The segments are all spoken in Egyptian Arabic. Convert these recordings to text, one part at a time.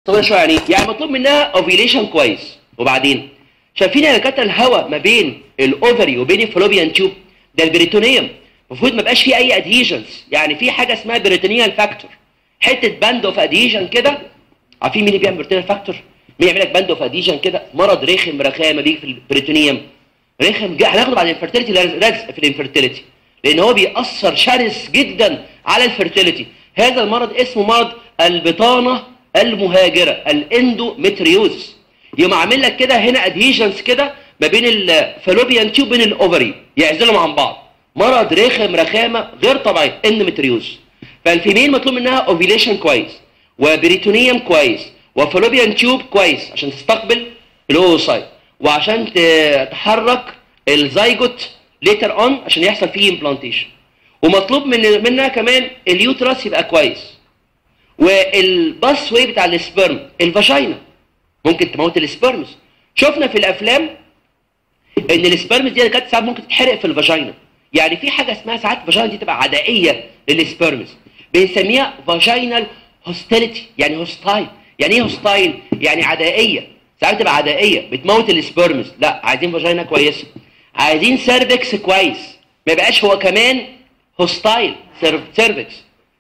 طب شويه يعني يعني مطلوب منها اوفيليشن كويس وبعدين شايفين يا دكاتره الهواء ما بين الاوفري وبين الفلوبيان تيوب ده البريتونيوم المفروض ما يبقاش فيه اي ادهيجنز يعني في حاجه اسمها بريتونيال فاكتور حته باند اوف ادهيجن كده عارفين مين اللي بيعمل بريتونيال فاكتور مين يعمل لك باند اوف ادهيجن كده مرض رخم رخامه بيجي في البريتونيوم رخم جا- هناخده بعد الانفرتيليتي لزق في الانفرتيليتي لان هو بيأثر شرس جدا على الفرتيليتي هذا المرض اسمه مرض البطانه المهاجره الاندومتريوز يقوم عامل لك كده هنا ادهيجنز كده ما بين الفالوبيان تيوب وبين الاوفري يعزلهم عن بعض مرض رخم رخامه غير طبيعيه اندومتريوز فالفيميل مطلوب منها اوفيليشن كويس وبريتونيوم كويس وفالوبيان تيوب كويس عشان تستقبل الاوسايت وعشان ت- تحرك الزيجوت ليتر اون عشان يحصل فيه امبلانتيشن ومطلوب من منها كمان اليوترس يبقى كويس والباس واي بتاع السبرم الفاجينا ممكن تموت السبرمز شفنا في الافلام ان السبرمز دي كانت ساعات ممكن تتحرق في الفاجينا يعني في حاجه اسمها ساعات الفاجينا دي تبقى عدائيه للسبرمز بنسميها فاجينال هوستيليتي يعني هوستايل يعني ايه هوستايل يعني عدائيه ساعات تبقى عدائيه بتموت السبرمز لا عايزين فاجينا كويسه عايزين سيرفكس كويس ما يبقاش هو كمان هوستايل سيرفكس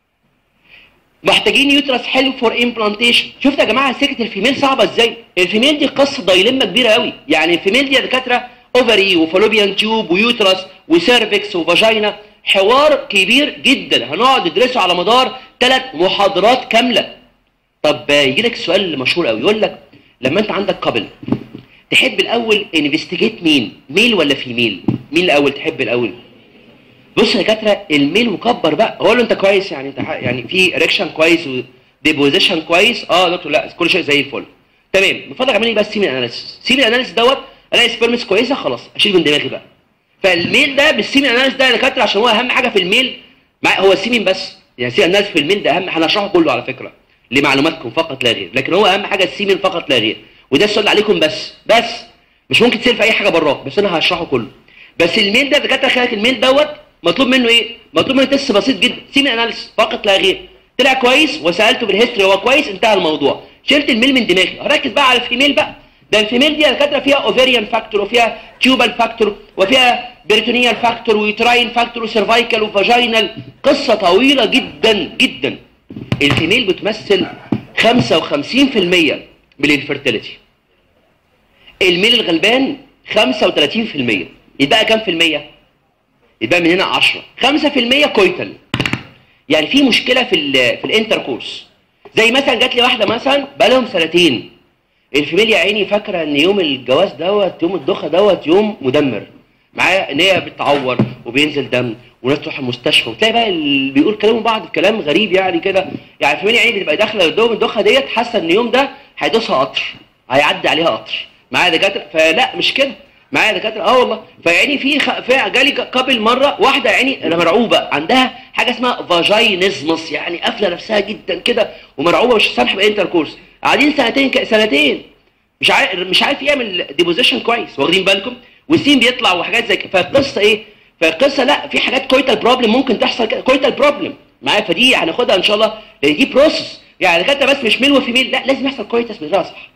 محتاجين يوترس حلو فور امبلانتيشن شفت يا جماعه سكه الفيميل صعبه ازاي الفيميل دي قصه دايلما كبيره قوي يعني الفيميل دي يا دكاتره اوفري وفالوبيان تيوب ويوترس وسيرفكس وفاجينا حوار كبير جدا هنقعد ندرسه على مدار ثلاث محاضرات كامله طب يجي لك السؤال المشهور قوي يقول لك لما انت عندك قبل تحب الاول انفستيجيت مين ميل ولا فيميل مين الاول تحب الاول بص يا دكاتره الميل مكبر بقى هو له انت كويس يعني انت ح- يعني في اريكشن كويس وديبوزيشن كويس اه يا دكتور لا كل شيء زي الفل تمام من فضلك اعمل لي بقى السيمين اناليسيس السيمين اناليسيس دوت الاقي سبيرمز كويسه خلاص اشيل من دماغي بقى فالميل ده بالسيمين اناليسيس ده يا دكاتره عشان هو اهم حاجه في الميل مع هو السيمين بس يعني السيمين اناليسيس في الميل ده اهم هنشرحه كله على فكره لمعلوماتكم فقط لا غير لكن هو اهم حاجه السيمين فقط لا غير وده السؤال عليكم بس بس مش ممكن تسال في اي حاجه براه بس انا هشرحه كله بس الميل ده دكاتره خلك الميل دوت مطلوب منه ايه مطلوب منه تست بسيط جدا سيمين اناليسيس فقط لا غير طلع كويس وسالته بالهيستوري هو كويس انتهى الموضوع شلت الميل من دماغي هركز بقى على الفيميل بقى ده الفيميل دي يا دكاتره فيها اوفيريان فاكتور وفيها تيوبال فاكتور وفيها بيرتونيال فاكتور ويوتراين فاكتور وسيرفايكال وفاجينال قصه طويله جدا جدا الفيميل بتمثل 55% من الفيرتيليتي الميل الغلبان 35% يبقى كام في المية؟ يبقى من هنا 10 5% كويتال يعني في مشكله في ال في الانتركورس زي مثلا جات لي واحده مثلا بقى لهم سنتين الفيميل يا عيني فاكره ان يوم الجواز دوت يوم الدخه دوت يوم مدمر معايا ان هي بتعور وبينزل دم وناس تروح المستشفى وتلاقي بقى اللي بيقول كلام بعض كلام غريب يعني كده يعني الفيميل يا عيني بتبقى داخله يوم الدخه ديت حاسه ان اليوم ده هيدوسها قطر هيعدي عليها قطر معايا دكاتره فلا مش كده معايا دكاتره اه والله فيعني في خ... في جالي كابل مره واحده يعني مرعوبه عندها حاجه اسمها فاجينيزمس يعني قافله نفسها جدا كده ومرعوبه مش سامحه بانتركورس قاعدين سنتين ك... سنتين مش عارف مش عارف يعمل ديبوزيشن كويس واخدين بالكم والسين بيطلع وحاجات زي كده فالقصه ايه فالقصه لا في حاجات كويتال بروبلم ممكن تحصل كده كويتال بروبلم معايا فدي هناخدها ان شاء الله لان دي بروسس يعني دكاتره بس مش ميل وفيميل لا لازم يحصل كويتس بطريقه صح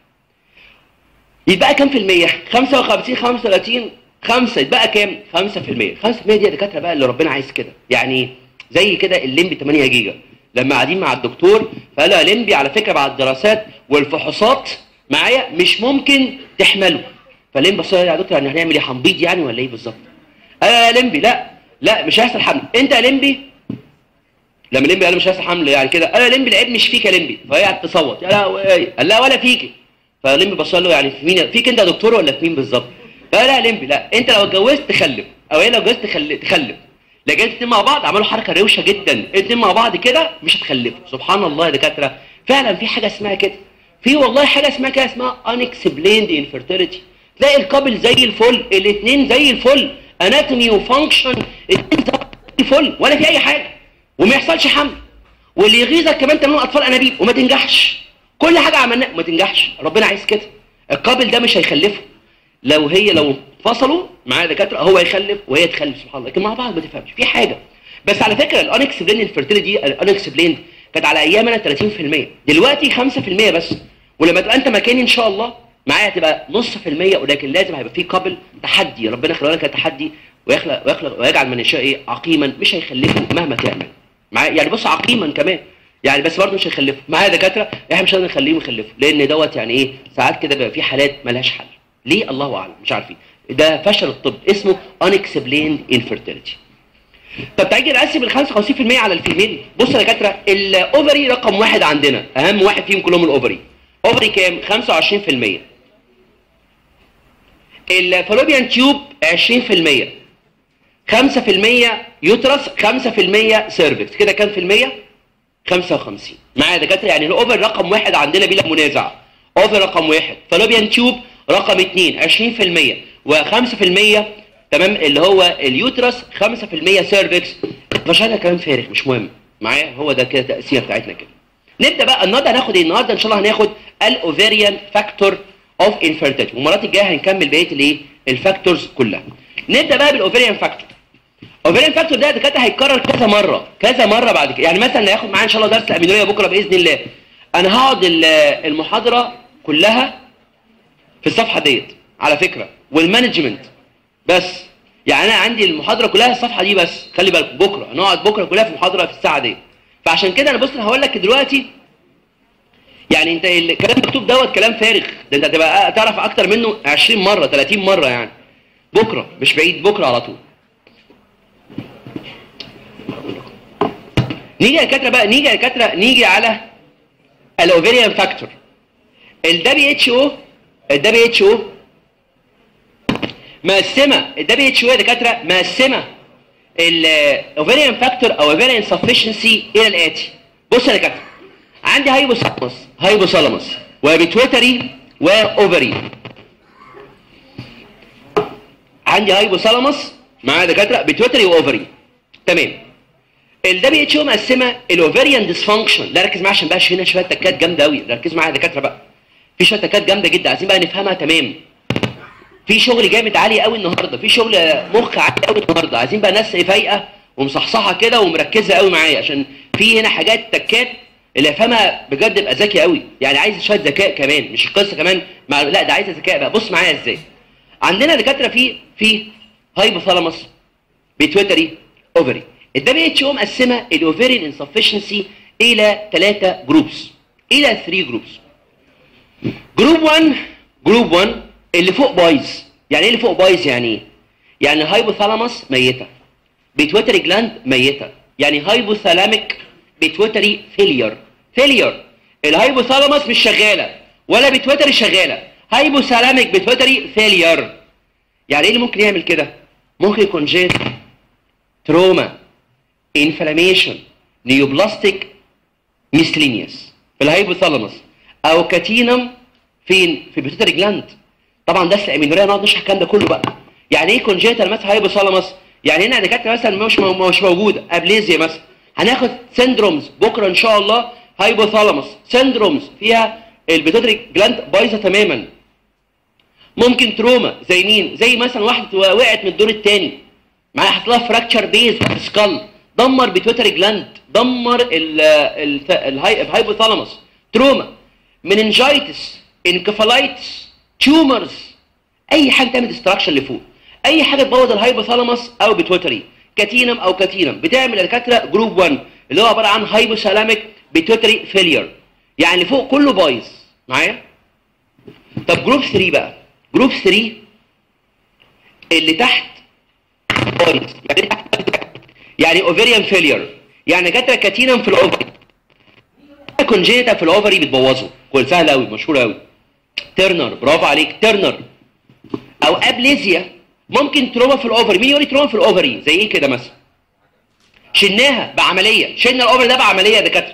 يبقى كام في المية 55 35 5 يبقى كام 5% 5% دي يا دكاتره بقى اللي ربنا عايز كده يعني زي كده الليمبي 8 جيجا لما قاعدين مع الدكتور فقال يا ليمبي على فكره بعد الدراسات والفحوصات معايا مش ممكن تحمله فليمبي بص يا دكتور يعني هنعمل ايه هنبيض يعني ولا ايه بالظبط قال يا ليمبي لا لا مش هيحصل حمل انت يا ليمبي لما ليمبي قال مش هيحصل حمل يعني كده قال يا ليمبي العيب مش فيك يا ليمبي فهي قعدت تصوت يا لا قال لا ولا فيكي فليمبي بص له يعني في مين فيك انت يا دكتور ولا في مين بالظبط لا لا ليمبي لا انت لو اتجوزت تخلف او هي لو اتجوزت تخلف تخلف لكن انتوا الاتنين مع بعض عملوا حركه روشه جدا الاتنين مع بعض كده مش هتخلفوا سبحان الله يا دكاتره فعلا في حاجه اسمها كده في والله حاجه اسمها كده اسمها unexplained infertility تلاقي القابل زي الفل الاثنين زي الفل اناتومي وفانكشن الاثنين زي الفل ولا في اي حاجه وما يحصلش حمل واللي يغيظك كمان تعملوا اطفال انابيب وما تنجحش كل حاجه عملناها وما تنجحش ربنا عايز كده القابل ده مش هيخلفه لو هي لو انفصلوا معاه دكاتره هو يخلف وهي تخلف سبحان الله لكن مع بعض ما تفهمش في حاجه بس على فكره الانكسبليند الفيرتيليتي دي الانكسبليند كانت على ايام انا 30% دلوقتي 5% بس ولما تبقى انت مكاني ان شاء الله معايا هتبقى نص في المية ولكن لازم هيبقى في قبل تحدي ربنا يخلق لك تحدي ويخلق ويخلق ويجعل من يشاء ايه عقيما مش هيخلفه مهما تعمل معايا يعني بص عقيما كمان يعني بس برضه مش هيخلفه معايا دكاتره احنا مش هنقدر نخليهم يخلفوا لان دوت يعني ايه ساعات كده بيبقى في حالات ملهاش حل ليه الله اعلم مش عارفين ده فشل الطب اسمه unexplained infertility طب تعالى نقسم ال 55% على الفيميل بص يا دكاتره الاوفري رقم واحد عندنا اهم واحد فيهم كلهم الاوفري اوفري كام 25% الفالوبيان تيوب 20% 5% يوترس 5% سيرفكس كده كام في المية 55 معايا يا دكاتره يعني الاوفر رقم واحد عندنا بلا منازع اوفر رقم واحد فالوبيان تيوب رقم اثنين 20% و5% تمام اللي هو اليوترس 5% سيرفكس فشايلها كلام فارغ مش مهم معايا هو ده كده التقسيمه بتاعتنا كده نبدا بقى النهارده هناخد ايه النهارده ان شاء الله هناخد الاوفيريان فاكتور اوف انفيرتيلتي والمرات الجايه هنكمل بقيه الايه الفاكتورز كلها نبدا بقى بالاوفيريان فاكتور الاوفيريان فاكتور ده دكاتره هيتكرر كذا مره كذا مره بعد كده يعني مثلا هياخد معايا ان شاء الله درس الامينوريه بكره باذن الله انا هقعد ال- المحاضره كلها في الصفحه ديت على فكره والمانجمنت بس يعني انا عندي المحاضره كلها الصفحه دي بس خلي بالك بكره هنقعد بكره كلها في المحاضره في الساعه دي فعشان كده انا بص أنا هقول لك دلوقتي يعني انت الكلام المكتوب دوت كلام فارغ ده انت هتبقى تعرف اكتر منه 20 مره 30 مره يعني بكره مش بعيد بكره على طول نيجي يا دكاتره بقى نيجي يا دكاتره نيجي على الاوفيريان فاكتور ال WHO ال WHO مقسمه ال WHO يا دكاتره مقسمه الاوفيريان فاكتور او اوفيريان سفشنسي الى الاتي بص يا دكاتره عندي هايبوثالاموس هايبوثالاموس وبيتويتري واوفري عندي هايبوثالاموس معايا دكاتره بيتويتري واوفري تمام ال WHO مقسمه الاوفريان ديسفانكشن لا ركز معايا عشان بقى هنا شويه تكات جامده قوي ركز معايا يا دكاتره بقى في شويه تكات جامده جدا عايزين بقى نفهمها تمام في شغل جامد عالي قوي النهارده في شغل مخ عالي قوي النهارده عايزين بقى ناس فايقه ومصحصحه كده ومركزه قوي معايا عشان في هنا حاجات تكات اللي يفهمها بجد يبقى ذكي قوي يعني عايز شويه ذكاء كمان مش القصه كمان مع... لا ده عايز ذكاء بقى بص معايا ازاي عندنا دكاتره في في هايبوثالاموس بيتويتري اوفري الدبليو اتش او مقسمه الاوفرين انسفشنسي الى ثلاثه جروبس الى 3 جروبس جروب 1 جروب 1 اللي فوق بايظ يعني ايه اللي فوق بايظ يعني ايه يعني هايبوثالاموس ميته بيتوتري جلاند ميته يعني هايبوثالاميك بيتوتري فيلير فيلير الهايبوثالاموس مش شغاله ولا بيتوتري شغاله هايبوثالاميك بيتوتري فيلير يعني ايه اللي ممكن يعمل كده ممكن يكون جيت تروما انفلاميشن نيوبلاستيك ميسلينيوس في الهايبوثالاموس او كاتينم فين في البيتوتري جلاند طبعا ده الامينوريا نقعد نشرح الكلام ده كله بقى يعني ايه كونجيتال مثلا هايبوثالاموس يعني هنا دكاتره مثلا مش مو- مش موجوده ابليزيا مثلا هناخد سندرومز بكره ان شاء الله هايبوثالاموس سندرومز فيها البيتوتري جلاند بايظه تماما ممكن تروما زي مين زي مثلا واحده وقعت من الدور الثاني معاها حصل لها فراكشر بيز في السكال دمر بيتوتري جلاند دمر ال- ال- الهاي- الهايبوثالاموس تروما مننجايتس انكفالايتس تيومرز اي حاجه تعمل ديستراكشن لفوق اي حاجه تبوظ الهايبوثالاموس او بيتوتري كاتينم او كاتينم بتعمل الدكاتره جروب 1 اللي هو عباره عن هايبوثالاميك بيتوتري فيلير يعني اللي فوق كله بايظ معايا طب جروب 3 بقى جروب 3 اللي تحت بايظ يعني إيه تحت يعني اوفيريان فيلير يعني دكاتره كاتينم في الاوفري كونجيتا في الاوفري بتبوظه كل سهل قوي مشهور قوي ترنر برافو عليك ترنر او ابليزيا ممكن تروما في الاوفري مين يقول لي تروما في الاوفري زي ايه كده مثلا شلناها بعمليه شلنا الاوفري ده بعمليه يا دكاتره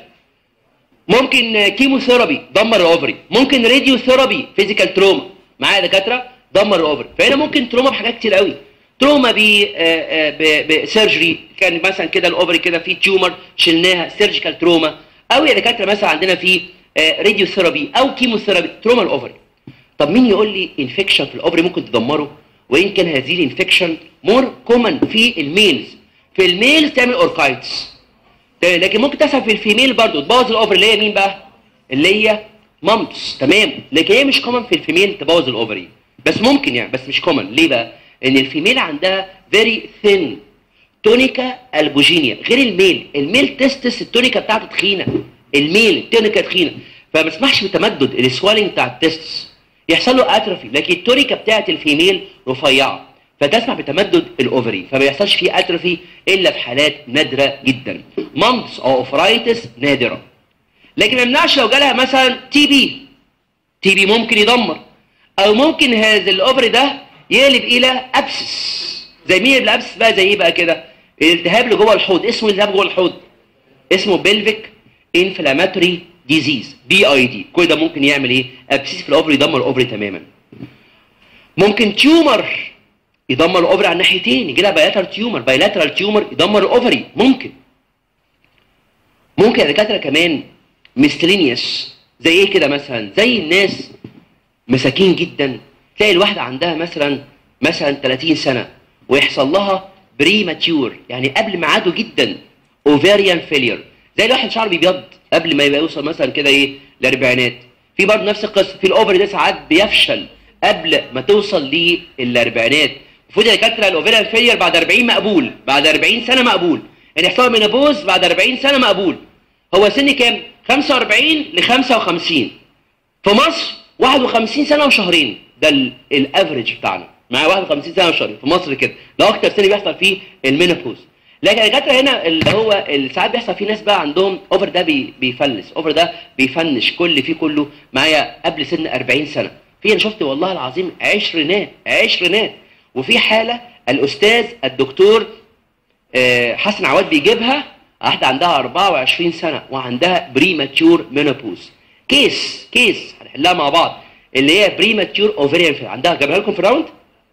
ممكن كيموثيرابي دمر الاوفري ممكن راديو ثيرابي فيزيكال تروما معايا يا دكاتره دمر الاوفري فهنا ممكن تروما بحاجات كتير قوي تروما بسيرجري كان مثلا كده الاوفري كده فيه تيومر شلناها سيرجيكال تروما او يا دكاتره مثلا عندنا في راديو ثيرابي او كيموثيرابي تروما الاوفري طب مين يقول لي انفكشن في الاوفري ممكن تدمره وان كان هذه الانفكشن مور كومن في الميلز في الميلز تعمل اوركايتس لكن ممكن تحصل في الفيميل برضو تبوظ الاوفري اللي هي مين بقى اللي هي مامتس تمام لكن هي مش كومن في الفيميل تبوظ الاوفري بس ممكن يعني بس مش كومن ليه بقى ان الفيميل عندها فيري ثين تونيكا البوجينيا غير الميل الميل تستس التونيكا بتاعته تخينه الميل التونيكا تخينه فما بيسمحش بتمدد السوالينج بتاع التستس يحصل له اتروفي لكن التونيكا بتاعت الفيميل رفيعه فتسمح بتمدد الاوفري فما يحصلش فيه اتروفي الا في حالات نادره جدا مامبس او اوفرايتس نادره لكن ما يمنعش لو جالها مثلا تي بي تي بي ممكن يدمر او ممكن هذا الاوفري ده يقلب الى ابسس زي مين الابسس بقى زي ايه بقى كده الالتهاب اللي جوه الحوض اسمه التهاب جوه الحوض اسمه بلفيك انفلاماتوري ديزيز بي اي دي كل ده ممكن يعمل ايه ابسيس في الاوفري يدمر الاوفري تماما ممكن تيومر يدمر الاوفري على الناحيتين يجي لها بايلاترال تيومر بايلاترال تيومر يدمر الاوفري ممكن ممكن يا دكاتره كمان ميستلينيوس زي ايه كده مثلا زي الناس مساكين جدا تلاقي الواحده عندها مثلا مثلا 30 سنه ويحصل لها بري ماتيور يعني قبل ميعاده جدا اوفاريان فيلير زي الواحد شعره بيبيض قبل ما يبقى يوصل مثلا كده ايه لاربعينات في برضه نفس القصه في الاوفري ده ساعات بيفشل قبل ما توصل للاربعينات المفروض يا دكاتره الاوفيريان فيلير بعد 40 مقبول بعد 40 سنه مقبول يعني يحصل مينابوز بعد 40 سنه مقبول هو سن كام 45 ل 55 في مصر 51 سنه وشهرين ده الافريج بتاعنا معايا 51 سنه وشهرين في مصر كده ده اكتر سن بيحصل فيه المينابوز لكن الدكاتره هنا اللي هو اللي ساعات بيحصل فيه ناس بقى عندهم اوفر ده بي بيفلس اوفر ده بيفنش كل فيه كله معايا قبل سن 40 سنه في انا شفت والله العظيم عشرينات عشرينات وفي حاله الاستاذ الدكتور آه، حسن عواد بيجيبها واحده عندها 24 سنه وعندها بريماتيور مينوبوز كيس كيس هنحلها مع بعض اللي هي بريماتيور اوفريان عندها جابها لكم في الراوند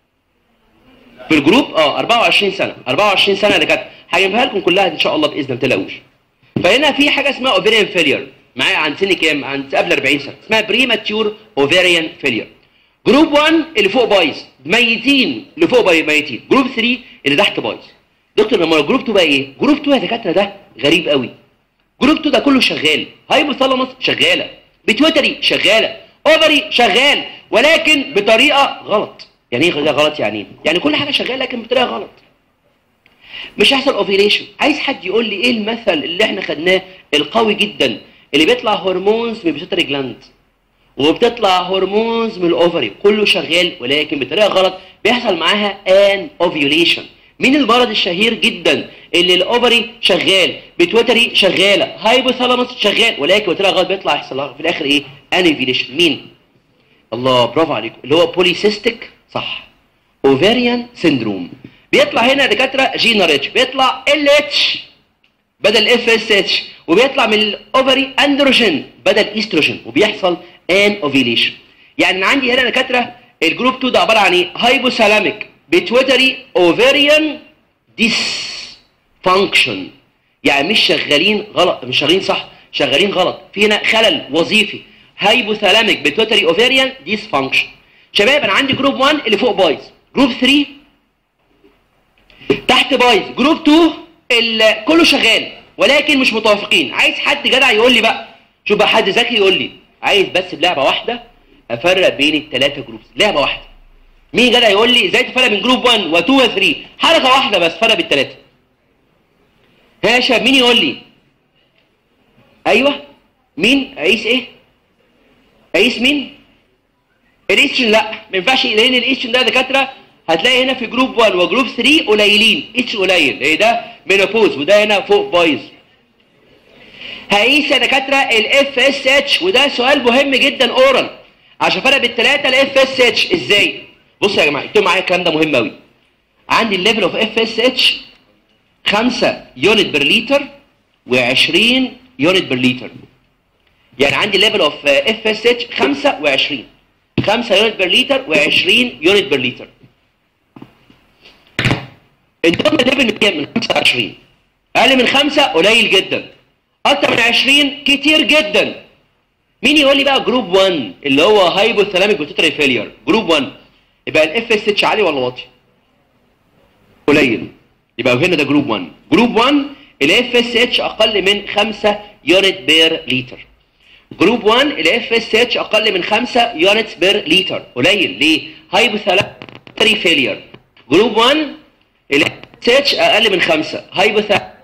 في الجروب اه 24 سنه 24 سنه اللي كانت هجيبها لكم كلها ان شاء الله باذن الله ما تقلقوش فهنا في حاجه اسمها اوفريان فيلير معايا عن سن كام عن قبل 40 سنه اسمها بريماتيور اوفريان فيلير جروب 1 اللي فوق بايظ ميتين اللي فوق باي- ميتين جروب 3 اللي تحت بايظ دكتور لما جروب 2 بقى ايه جروب 2 يا دكاتره ده غريب قوي جروب 2 ده كله شغال هايبوثالاموس شغاله بتويتري شغاله اوفري شغال ولكن بطريقه غلط يعني ايه غلط يعني ايه يعني كل حاجه شغاله لكن بطريقه غلط مش هيحصل اوفيليشن عايز حد يقول لي ايه المثل اللي احنا خدناه القوي جدا اللي بيطلع هرمونز من بيتوتري جلاند وبتطلع هرمونز من الاوفري كله شغال ولكن بطريقه غلط بيحصل معاها ان اوفيوليشن مين المرض الشهير جدا اللي الاوفري شغال بيتوتري شغاله هايبوثالاموس شغال ولكن بطريقه غلط بيطلع يحصل لها في الاخر ايه ان اوفيوليشن مين الله برافو عليكم اللي هو بوليسيستيك صح اوفاريان سيندروم بيطلع هنا دكاتره جينا ريتش بيطلع ال اتش بدل اف اس اتش وبيطلع من الاوفري اندروجين بدل ايستروجين وبيحصل ان اوفيليشن يعني أنا عندي هنا دكاتره الجروب 2 ده عباره عن ايه هايبوثالاميك بيتويتري اوفاريان ديس فانكشن يعني مش شغالين غلط مش شغالين صح شغالين غلط في هنا خلل وظيفي هايبوثالاميك بيتوتري اوفاريان ديس فانكشن شباب انا عندي جروب 1 اللي فوق بايظ جروب 3 تحت بايظ جروب 2 ال- كله شغال ولكن مش متوافقين عايز حد جدع يقول لي بقى شوف بقى حد ذكي يقول لي عايز بس بلعبه واحده افرق بين الثلاثه جروبس لعبه واحده مين جدع يقول لي ازاي تفرق بين جروب 1 و2 و3 حركه واحده بس فرق بالثلاثه ها يا شباب مين يقول لي ايوه مين عيس ايه عيس مين الايستروجين لا ما ينفعش لان الايستروجين ده دكاتره هتلاقي هنا في جروب 1 وجروب 3 قليلين ايستروجين قليل ايه ده مينوبوز وده هنا فوق بايظ هقيس يا دكاتره الاف اس اتش وده سؤال مهم جدا اورال عشان فرق بالثلاثه الاف اس اتش ازاي بصوا يا جماعه اكتبوا معايا الكلام ده مهم قوي عندي الليفل اوف اف اس اتش 5 يونت بير لتر و20 يونت بير لتر يعني عندي ليفل اوف اف اس اتش 25 5 يونت بير لتر و20 يونت بير لتر انتم الليفل من كام من 25 اقل من 5 قليل جدا اكتر من 20 كتير جدا مين يقول لي بقى جروب 1 اللي هو هايبوثالاميك بيتوتري فيلير جروب 1 يبقى الاف اس اتش عالي ولا واطي قليل يبقى هنا ده جروب 1 جروب 1 الاف اس اتش اقل من 5 يونت بير لتر جروب 1 الاف اس اتش اقل من 5 يونتس بير لتر قليل ليه هايبوثالاميك فيلير جروب 1 الاف اس اتش اقل من 5 هايبوثالاميك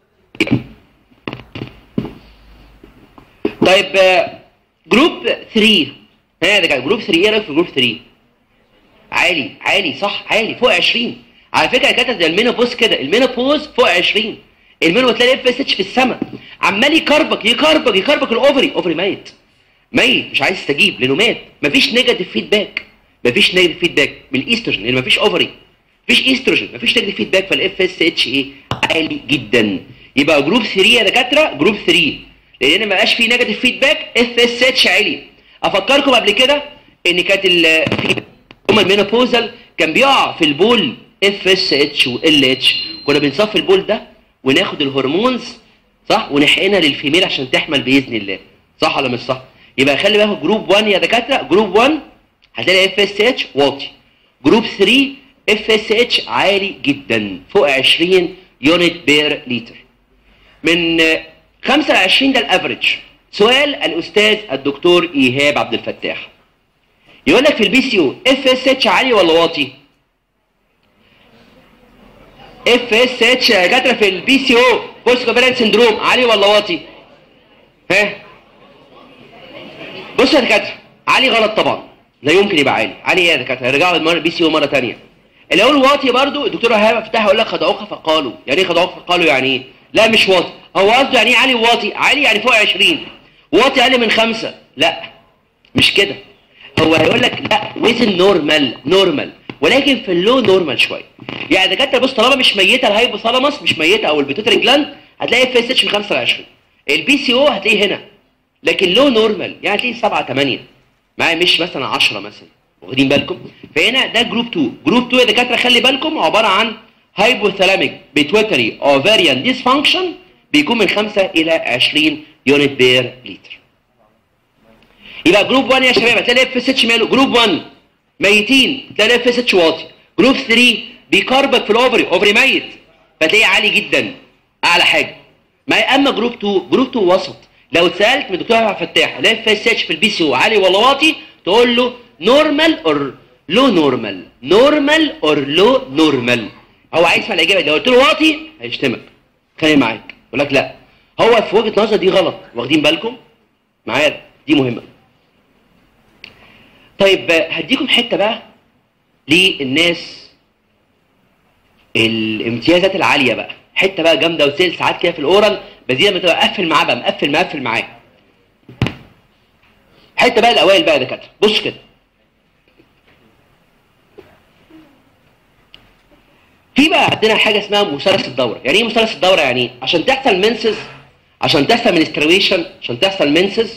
طيب آه، جروب 3 ها ده جروب 3 ايه رايك في جروب 3 عالي عالي صح عالي فوق 20 على فكره كانت زي المينوبوز كده المينوبوز فوق 20 المينو تلاقي اف اس اتش في السماء عمال يكربك يكربك يكربك الاوفري اوفري ميت ميت مش عايز يستجيب لانه مات مفيش نيجاتيف فيدباك مفيش نيجاتيف فيدباك من الايستروجين لان مفيش اوفري مفيش ايستروجين مفيش نيجاتيف فيدباك فالاف اس اتش ايه عالي جدا يبقى جروب 3 يا دكاتره جروب 3 لان ما بقاش فيه نيجاتيف فيدباك اف اس اتش عالي افكركم قبل كده ان كانت ال في هم المينوبوزال كان بيقع في البول اف اس اتش وال اتش كنا بنصفي البول ده وناخد الهرمونز صح ونحقنها للفيميل عشان تحمل باذن الله صح ولا مش صح يبقى خلي بالك جروب 1 يا دكاتره جروب 1 هتلاقي اف اس اتش واطي جروب 3 اف اس اتش عالي جدا فوق 20 يونت بير لتر من 5 ل 20 ده الافريج سؤال الاستاذ الدكتور ايهاب عبد الفتاح يقول لك في البي سي او اف اس اتش عالي ولا واطي اف اس اتش يا دكاتره في البي سي او بوست كوفيرنت سندروم عالي ولا واطي ها بصوا يا دكاتره عالي غلط طبعا لا يمكن يبقى عالي عالي ايه يا دكاتره رجعوا المره البي سي او مره ثانيه اللي اقول واطي برضو الدكتور وهاب فتح يقول لك خدعوك فقالوا يعني ايه خدعوك فقالوا يعني ايه لا مش واطي هو قصده يعني ايه عالي وواطي عالي يعني فوق 20 واطي اقل من خمسة لا مش كده هو هيقول لك لا وزن نورمال نورمال ولكن في اللو نورمال شويه يعني دكاتره بص طالما مش ميته الهايبوثالاموس مش ميته او البيتوتري جلاند هتلاقي اف اس اتش من 5 ل 20 البي سي او هتلاقيه هنا لكن لو نورمال يعني هتلاقيه 7 8 معايا مش مثلا 10 مثلا واخدين بالكم فهنا ده جروب 2 جروب 2 يا دكاتره خلي بالكم عباره عن هايبوثالاميك بيتوتري اوفاريان ديسفانكشن بيكون من 5 الى 20 يونت بير لتر يبقى جروب 1 يا شباب هتلاقي اف اس اتش ماله جروب 1 ميتين تلاقي اف اس اتش واطي جروب 3 بيكربك في الاوفري اوفري ميت فتلاقيه عالي جدا اعلى حاجه ما اما جروب 2 جروب 2 وسط لو اتسالت من الدكتور عبد الفتاح لا اف اس اتش في البي سي او عالي ولا واطي تقول له نورمال اور لو نورمال نورمال اور لو نورمال هو عايز يسمع الاجابه لو قلت له واطي هيشتمك خلي معاك يقول لك لا هو في وجهه نظر دي غلط واخدين بالكم معايا دي مهمه طيب هديكم حته بقى للناس الامتيازات العاليه بقى حته بقى جامده وسيل ساعات كده في الاورال بس دي لما تبقى مقفل معاه بقى مقفل مقفل معاه حته بقى الاوائل بقى يا دكاتره بص كده في بقى عندنا حاجه اسمها مثلث الدوره يعني ايه مثلث الدوره يعني ايه عشان تحصل منسز عشان تحصل منسترويشن عشان تحصل منسز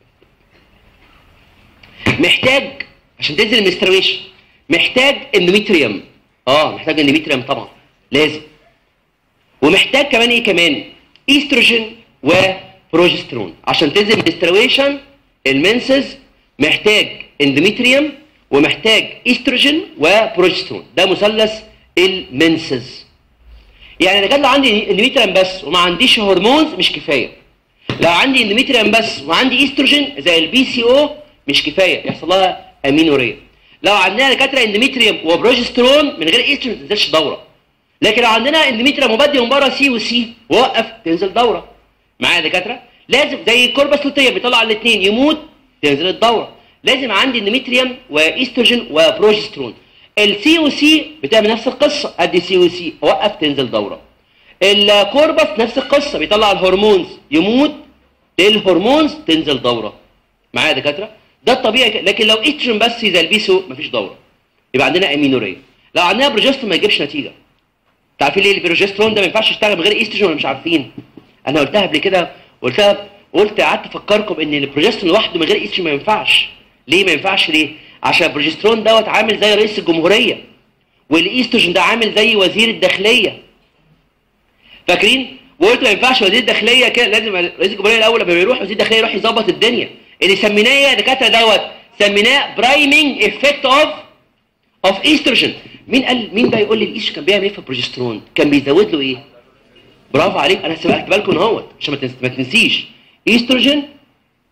محتاج عشان تنزل المنسترويشن محتاج اندوميتريوم اه محتاج اندوميتريوم طبعا لازم ومحتاج كمان ايه كمان ايستروجين وبروجسترون عشان تنزل المنسترويشن المنسز محتاج اندوميتريوم ومحتاج ايستروجين وبروجسترون ده مثلث المنسز يعني انا كان لو عندي اندوميتريوم بس وما عنديش هرمونز مش كفايه لو عندي اندوميتريوم بس وعندي ايستروجين زي البي سي او مش كفايه يحصل لها امينوريا لو عندنا دكاتره اندوميتريوم وبروجسترون من غير ايستروجين ما تنزلش دوره لكن لو عندنا اندوميتريوم مبدي من بره سي وسي وقف تنزل دوره معايا يا دكاتره لازم زي الكوربس لوتيه بيطلع الاثنين يموت تنزل الدوره لازم عندي اندوميتريوم وايستروجين وبروجسترون السي او سي بتعمل نفس القصه ادي سي او سي وقف تنزل دوره الكوربس نفس القصه بيطلع الهرمونز يموت الهرمونز تنزل دوره معايا يا دكاتره ده الطبيعي كده. لكن لو ايستروجين بس زي البيسو مفيش دوره يبقى عندنا امينوريا لو عندنا بروجسترون ما يجيبش نتيجه عارفين ليه البروجسترون ده ما ينفعش يشتغل من غير ايستروجين ولا مش عارفين انا قلتها قبل كده قلتها قلت قعدت افكركم ان البروجسترون لوحده من غير ايستروجين ما ينفعش ليه ما ينفعش ليه عشان البروجسترون دوت عامل زي رئيس الجمهوريه والايستروجين ده عامل زي وزير الداخليه فاكرين وقلت ما ينفعش وزير الداخليه كده لازم رئيس الجمهوريه الاول لما يروح وزير الداخليه يروح يظبط الدنيا اللي سميناه يا دكاتره دوت سميناه برايمنج افكت اوف اوف ايستروجين مين قال مين بقى يقول لي الايستروجين كان بيعمل ايه في البروجسترون كان بيزود له ايه برافو عليك انا سبقت بالكم اهوت عشان ما تنسيش ايستروجين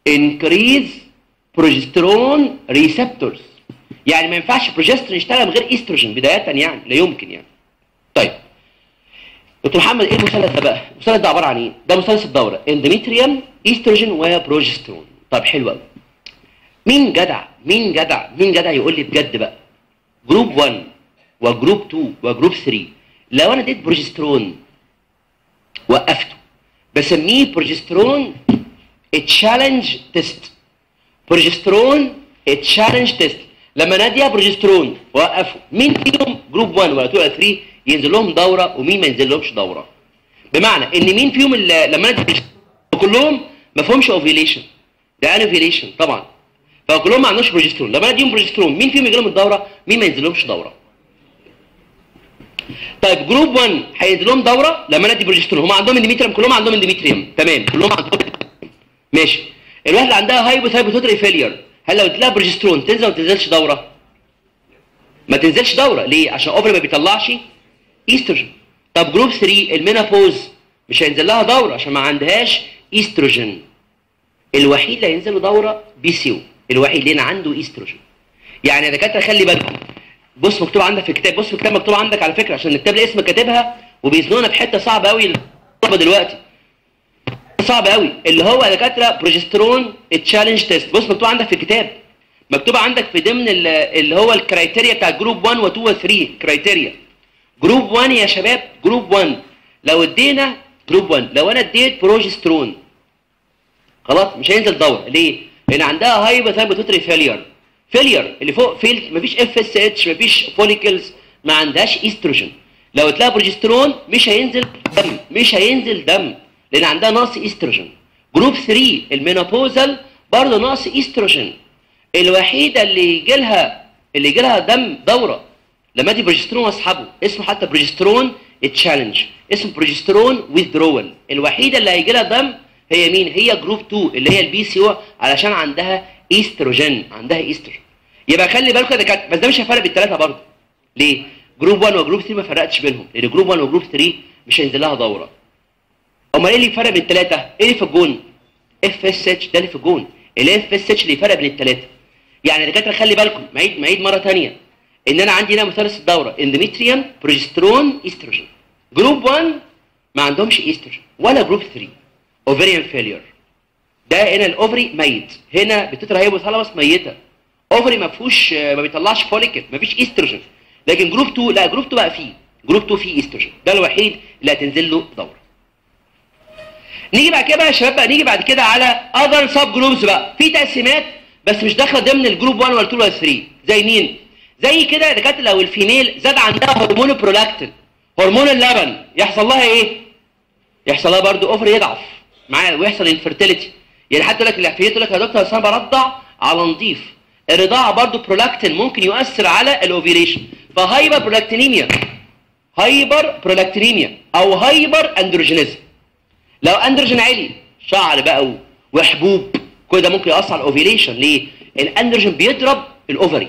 increase progesterone receptors يعني ما ينفعش بروجسترون يشتغل من غير استروجين بدايه يعني لا يمكن يعني طيب دكتور محمد ايه المثلث ده بقى المثلث ده عباره عن ايه ده مثلث الدوره اندوميتريوم استروجين وبروجسترون طب حلو قوي مين جدع مين جدع مين جدع يقول لي بجد بقى جروب 1 وجروب 2 وجروب 3 لو انا اديت بروجسترون وقفته بسميه بروجسترون تشالنج تيست بروجسترون تشالنج تيست لما ناديها بروجسترون وقفوا مين فيهم جروب 1 ولا 2 ولا 3 ينزل لهم دوره ومين ما ينزل لهمش دوره بمعنى ان مين فيهم اللي لما نادي كلهم ما فيهمش اوفيليشن ده انوفيليشن طبعا فكلهم ما عندهمش بروجسترون لما نديهم بروجسترون مين فيهم يجي لهم الدوره مين ما ينزل لهمش دوره طيب جروب 1 هينزل لهم دوره لما ندي بروجسترون هم عندهم اندوميتريوم كلهم عندهم اندوميتريوم تمام كلهم عندهم ماشي الواحد اللي عندها هايبوث هايبوثوتري فيلير هل لو اديت لها بروجسترون تنزل ولا ما تنزلش دوره ما تنزلش دوره ليه عشان اوفر ما بيطلعش ايستروجين طب جروب 3 المينابوز مش هينزل لها دوره عشان ما عندهاش ايستروجين الوحيد اللي هينزل له دوره بي سي او الوحيد اللي عنده ايستروجين يعني يا دكاتره خلي بالكم بص مكتوب عندك في الكتاب بص في الكتاب مكتوب عندك على فكره عشان الكتاب ليه اسمك كاتبها وبيزنونا في حته صعبه قوي الطلبه دلوقتي صعب قوي اللي هو يا دكاتره بروجسترون تشالنج تيست بص مكتوب عندك في الكتاب مكتوب عندك في ضمن اللي هو الكرايتيريا بتاع جروب 1 و2 و3 كرايتيريا جروب 1 يا شباب جروب 1 لو ادينا جروب 1 لو انا اديت بروجسترون خلاص مش هينزل دوره ليه؟ لان عندها هايبوثايبوتوتري فيلير فيلير اللي فوق فيل مفيش اف اس اتش مفيش فوليكلز ما عندهاش ايستروجين لو اتلاقى بروجسترون مش هينزل دم مش هينزل دم لان عندها نقص ايستروجين جروب 3 المينوبوزال برضه نقص ايستروجين الوحيده اللي يجي لها اللي يجي لها دم دوره لما ادي بروجسترون واصحابه اسمه حتى بروجسترون تشالنج اسمه بروجسترون ويذرول الوحيده اللي هيجي لها دم هي مين هي جروب 2 اللي هي البي سي او علشان عندها ايستروجين عندها ايستروجين يبقى خلي بالكم ده كانت بس ده مش هيفرق بالثلاثه برضه ليه جروب 1 وجروب 3 ما فرقتش بينهم لان جروب 1 وجروب 3 مش هينزل لها دوره امال ايه اللي فرق بين الثلاثه ايه اللي في الجون اف اس اتش ده اللي في الجون الاف اس اتش اللي فرق بين الثلاثه يعني يا دكاتره خلي بالكم معيد معيد مره ثانيه ان انا عندي هنا مثلث الدوره اندوميتريوم بروجسترون ايستروجين جروب 1 ما عندهمش ايستروجين ولا جروب 3 اوفريان فيلير ده هنا الاوفري ميت هنا بتترا هايبوثالاموس ميته اوفري ما فيهوش ما بيطلعش فوليكل ما فيش ايستروجين لكن جروب 2 لا جروب 2 بقى فيه جروب 2 فيه ايستروجين ده الوحيد اللي هتنزل له دوره نيجي بعد كده بقى يا شباب بقى نيجي بعد كده على اذر سب جروبز بقى في تقسيمات بس مش داخله ضمن الجروب 1 ولا 2 ولا 3 زي مين زي كده يا دكاتره لو الفيميل زاد عندها هرمون برولاكتين هرمون اللبن يحصل لها ايه يحصل لها برضو اوفر يضعف معايا ويحصل انفيرتيليتي يعني حتى لك الاحتياط يقول لك يا دكتور انا برضع على نظيف الرضاعه برضو برولاكتين ممكن يؤثر على الاوفيليشن فهايبر برولاكتينيميا هايبر برولاكتينيميا او هايبر اندروجينيزم لو اندروجين عالي شعر بقى وحبوب كل ده ممكن يأثر على الاوفيليشن ليه؟ الاندروجين بيضرب الاوفري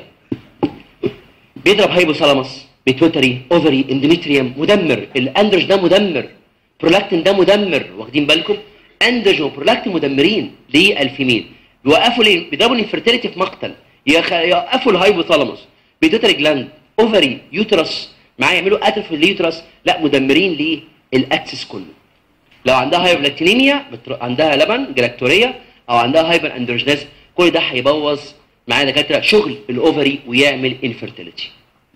بيضرب هايبوثالاموس بيتوتري اوفري اندوميتريوم مدمر الاندروج ده مدمر برولاكتين ده مدمر واخدين بالكم اندروجين وبرولاكتين مدمرين للفيميل بيوقفوا ليه بيضربوا الانفيرتيليتي في مقتل يخ... يوقفوا الهايبوثالاموس بيتوتري جلاند اوفري يوترس معاه يعملوا قتل في اليوترس لا مدمرين للاكسس كله لو عندها هايبرلاكتينيميا بتر... عندها لبن جلاكتوريا او عندها هايبر اندروجينيز كل ده هيبوظ معايا دكاتره شغل الاوفري ويعمل انفيرتيليتي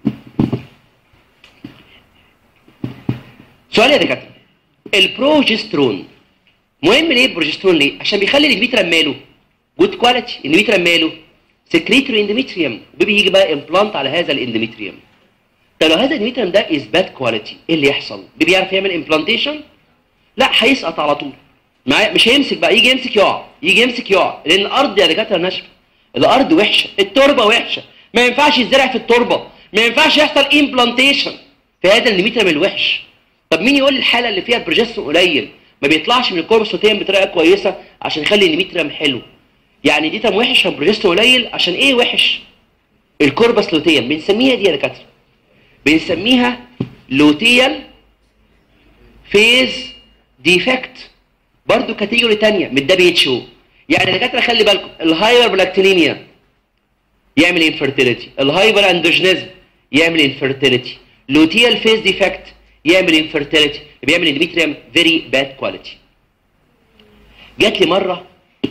سؤال يا دكاتره البروجسترون مهم ليه البروجسترون ليه عشان بيخلي الاندوميتريم ماله جود كواليتي الاندوميتريم ماله سكريتوري اندوميتريوم بيبي يجي بقى امبلانت على هذا الاندوميتريوم طب لو هذا الاندوميتريوم ده از باد كواليتي ايه اللي يحصل بيبي يعرف يعمل امبلانتيشن لا هيسقط على طول معايا مش هيمسك بقى يجي يمسك يقع يجي يمسك يقع لان الارض يا دكاتره ناشفه الارض وحشه التربه وحشه ما ينفعش يزرع في التربه ما ينفعش يحصل امبلانتيشن في هذا الاندوميتريوم الوحش طب مين يقول لي الحاله اللي فيها البروجسترون قليل ما بيطلعش من الكوربوسوتيم بطريقه كويسه عشان يخلي الاندوميتريوم حلو يعني دي تم وحش عشان البروجسترون قليل عشان ايه وحش الكوربس لوتيم بنسميها دي يا دكاتره بنسميها لوتيال فيز ديفكت برضو كاتيجوري تانية من الدبليو اتش او يعني يا دكاتره خلي بالكم الهايبر بلاكتينيميا يعمل انفيرتيليتي الهايبر اندروجينيزم يعمل انفيرتيليتي لوتيال فيز ديفكت يعمل انفيرتيليتي بيعمل اندوميتريوم فيري باد كواليتي جات لي مره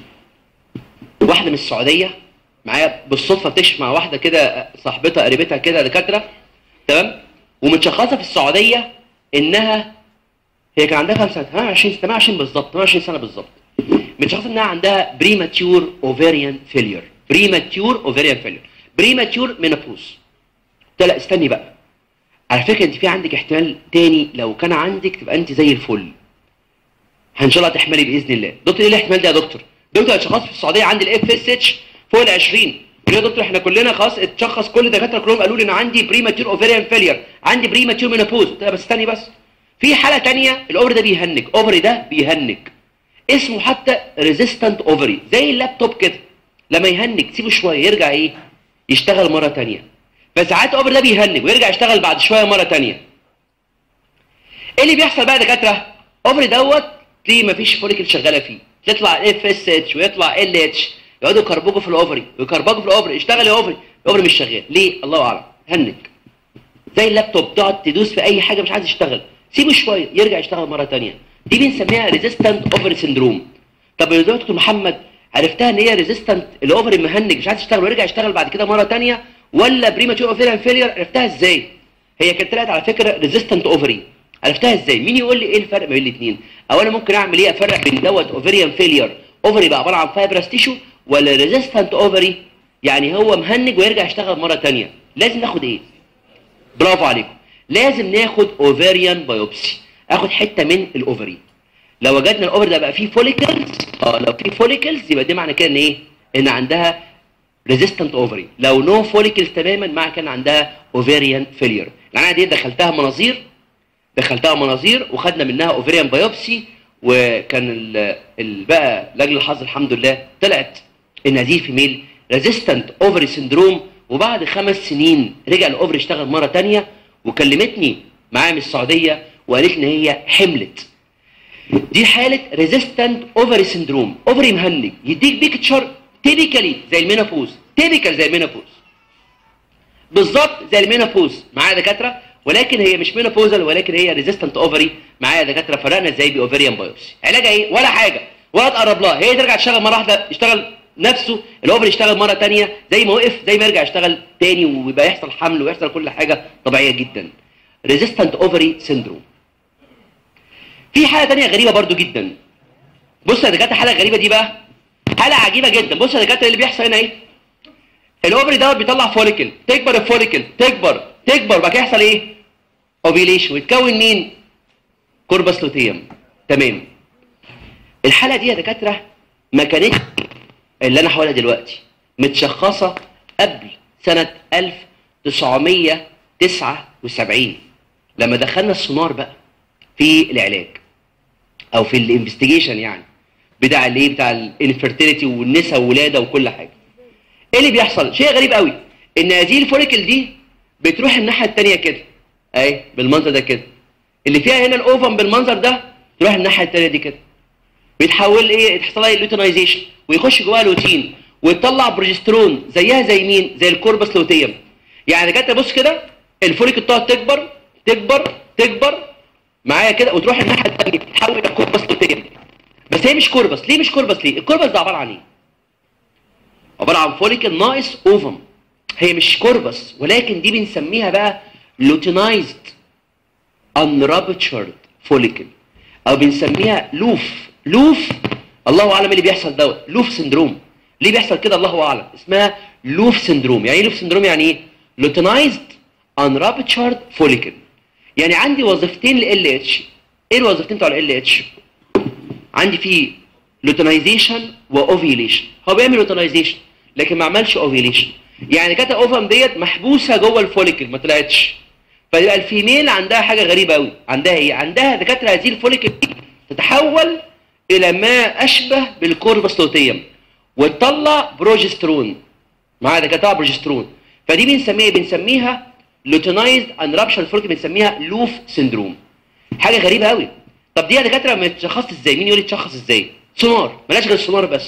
واحده من السعوديه معايا بالصدفه بتكشف مع واحده كده صاحبتها قريبتها كده دكاتره تمام ومتشخصه في السعوديه انها هي كان عندها كام سنه 28 28 بالظبط 28 سنه بالظبط متشخصه انها عندها بريماتيور اوفيريان فيلير بريماتيور اوفيريان فيلير بريماتيور مينوبوز قلت لها استني بقى على فكره انت في عندك احتمال تاني لو كان عندك تبقى انت زي الفل ان شاء الله تحملي باذن الله دكتور ايه الاحتمال ده يا دكتور دكتور اتشخص في السعوديه عندي الاف اس اتش فوق ال 20 ليه يا دكتور احنا كلنا خلاص اتشخص كل الدكاتره كلهم قالوا لي ان عندي بريماتيور اوفيريان فيلير عندي بريماتيور مينوبوز قلت لها بس استني بس في حاله ثانيه الاوفر ده بيهنج اوفري ده بيهنج اسمه حتى ريزيستنت اوفري زي اللابتوب كده لما يهنج سيبه شويه يرجع ايه يشتغل مره ثانيه فساعات الاوفر ده بيهنج ويرجع يشتغل بعد شويه مره ثانيه ايه اللي بيحصل بقى يا دكاتره اوفري دوت تلاقيه مفيش فوليكل شغاله فيه تطلع اف اس اتش ويطلع ال اتش يقعدوا يكربجوا في الاوفري ويكربجوا في الاوفري اشتغل يا اوفري الاوفري مش شغال ليه الله اعلم هنج زي اللابتوب تقعد تدوس في اي حاجه مش عايز يشتغل سيبه شويه يرجع يشتغل مره ثانيه دي بنسميها ريزيستنت اوفر سندروم طب يا دكتور محمد عرفتها ان هي ريزيستنت الاوفر المهنج مش عايز يشتغل ويرجع يشتغل بعد كده مره ثانيه ولا بريماتور اوفيريان فيلير عرفتها ازاي هي كانت طلعت على فكره ريزيستنت اوفري عرفتها ازاي مين يقول لي ايه الفرق بين الاثنين او انا ممكن اعمل ايه افرق بين دوت اوفيريان فيلير اوفري بقى عباره عن فايبرس تيشو ولا ريزيستنت اوفري يعني هو مهنج ويرجع يشتغل مره ثانيه لازم ناخد ايه برافو عليكم لازم ناخد اوفيريان بايوبسي اخد حته من الاوفري لو وجدنا الاوفر ده بقى فيه فوليكلز اه لو فيه فوليكلز يبقى دي معنى كده ان ايه ان عندها ريزيستنت اوفري لو نو فوليكلز تماما معنى كده عندها اوفيريان فيلير العنايه دي دخلتها مناظير دخلتها مناظير وخدنا منها اوفيريان بايوبسي وكان ال- ال- بقى لاجل الحظ الحمد لله طلعت ان هذه فيميل ريزيستنت اوفري سندروم وبعد خمس سنين رجع الاوفري اشتغل مره تانية وكلمتني معايا من السعوديه وقالت ان هي حملت دي حاله ريزيستنت اوفري سندروم اوفري مهنج يديك بيكتشر تيبيكالي زي المينوبوز تيبيكال زي المينوبوز بالظبط زي المينوبوز معايا دكاتره ولكن هي مش مينوبوزال ولكن هي ريزيستنت اوفري معايا دكاتره فرقنا ازاي باوفريان بايوبسي علاجها ايه ولا حاجه ولا تقرب لها هي ترجع تشتغل مره واحده يشتغل نفسه الاوفر يشتغل مره تانية زي ما وقف زي ما يرجع يشتغل تاني ويبقى يحصل حمل ويحصل كل حاجه طبيعيه جدا ريزيستنت اوفري سيندروم في حاله تانية غريبه برضو جدا بص يا دكاتره حاله غريبه دي بقى حاله عجيبه جدا بص يا دكاتره اللي بيحصل هنا ايه الاوفري دوت بيطلع فوليكل تكبر الفوليكل تكبر تكبر بعد كده يحصل ايه اوفيليشن ويتكون مين كوربس لوتيوم تمام الحاله دي يا دكاتره ما كانتش اللي انا هقولها دلوقتي متشخصه قبل سنه 1979 لما دخلنا السونار بقى في العلاج او في الانفستيجيشن يعني بتاع الايه بتاع الانفيرتيليتي والنساء والولاده وكل حاجه ايه اللي بيحصل شيء غريب قوي ان هذه الفوليكل دي بتروح الناحيه الثانيه كده اهي بالمنظر ده كده اللي فيها هنا الاوفم بالمنظر ده تروح الناحيه الثانيه دي كده بيتحول ايه يحصل لها لوتينايزيشن ويخش جواها لوتين ويطلع بروجسترون زيها زي مين زي الكوربس لوتيوم يعني جت بص كده الفوليكل تقعد تكبر تكبر تكبر معايا كده وتروح الناحيه الثانيه تتحول الى كوربس لوتيوم بس هي مش كوربس ليه مش كوربس ليه الكوربس ده عباره عن ايه عباره عن فوليكل ناقص اوفم هي مش كوربس ولكن دي بنسميها بقى لوتينايزد unruptured follicle او بنسميها لوف لوف الله اعلم ايه اللي بيحصل دوت لوف سندروم ليه بيحصل كده الله اعلم اسمها لوف سندروم يعني ايه لوف سندروم يعني ايه لوتينايزد unruptured follicle يعني عندي وظيفتين ل اتش ايه الوظيفتين بتوع ال اتش عندي في لوتينايزيشن واوفيليشن هو بيعمل لوتينايزيشن لكن ما عملش اوفيليشن يعني كانت الاوفم ديت محبوسه جوه الفوليكل ما طلعتش فيبقى الفيميل عندها حاجه غريبه قوي عندها ايه عندها دكاتره هذه الفوليكل دي تتحول الى ما اشبه بالكوربس لوتيوم وتطلع بروجسترون معاها دكاتره بروجسترون فدي بنسميها بنسميها لوتينايزد ان رابشر فوليكل بنسميها لوف سندروم حاجه غريبه قوي طب دي يا دكاتره متشخصت ازاي مين يقول لي تشخص ازاي سونار ملاش غير السونار بس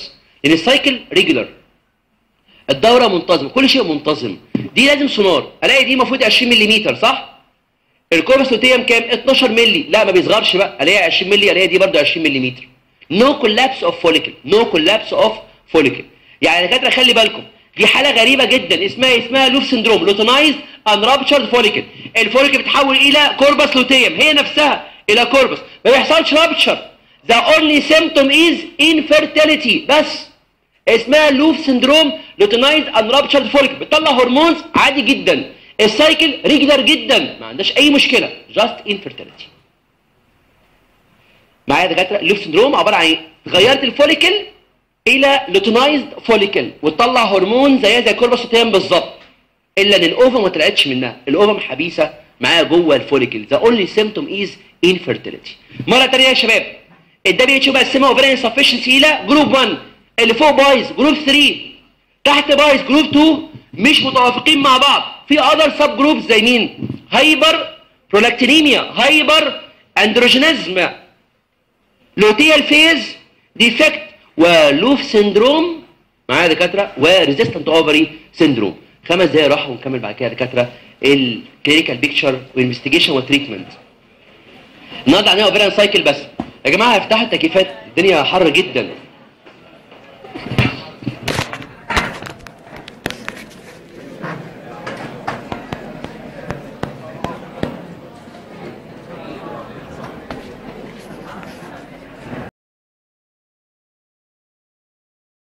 ان السايكل ريجولار الدوره منتظمه كل شيء منتظم دي لازم سونار الاقي دي المفروض 20 ملم صح الكوربس لوتيوم كام 12 مللي لا ما بيصغرش بقى الاقي 20 مللي الاقي دي برده 20 ملم نو كولابس اوف فوليكل نو كولابس اوف فوليكل يعني يا دكاتره خلي بالكم دي حاله غريبه جدا اسمها اسمها لوف سندروم لوتنايز ان رابتشرد فوليكل الفوليكل بتتحول الى كوربس لوتيوم هي نفسها الى كوربس ما بيحصلش رابتشر ذا اونلي سيمتوم از انفيرتيليتي بس اسمها لوف سندروم لوتنايز ان رابتشرد فوليكل بتطلع هرمونز عادي جدا السايكل ريجولار جدا ما عندهاش اي مشكله جاست انفيرتيليتي معايا يا دكاتره اللوف سندروم عباره عن ايه غيرت الفوليكل الى لوتنايزد فوليكل وتطلع هرمون زيها زي كورباسوتيم بالظبط الا ان الاوفم ما طلعتش منها الاوفم حبيسه معايا جوه الفوليكل ذا اونلي سيمتوم از انفيرتيليتي مره ثانيه يا شباب الدبليو اتش مقسمها اوفرين انسفشنسي الى جروب 1 اللي فوق بايظ جروب 3 تحت بايظ جروب 2 مش متوافقين مع بعض في اذر سب جروب زي مين هايبر برولاكتينيميا هايبر اندروجينيزم لوتيال فيز ديفكت ولوف سندروم معايا دكاتره وريزيستنت اوفري سندروم خمس دقايق راحه ونكمل بعد كده يا دكاتره الكلينيكال بيكتشر وانفستيجيشن وتريتمنت النهارده عندنا اوفريان سايكل بس يا جماعه افتحوا التكييفات الدنيا حر جدا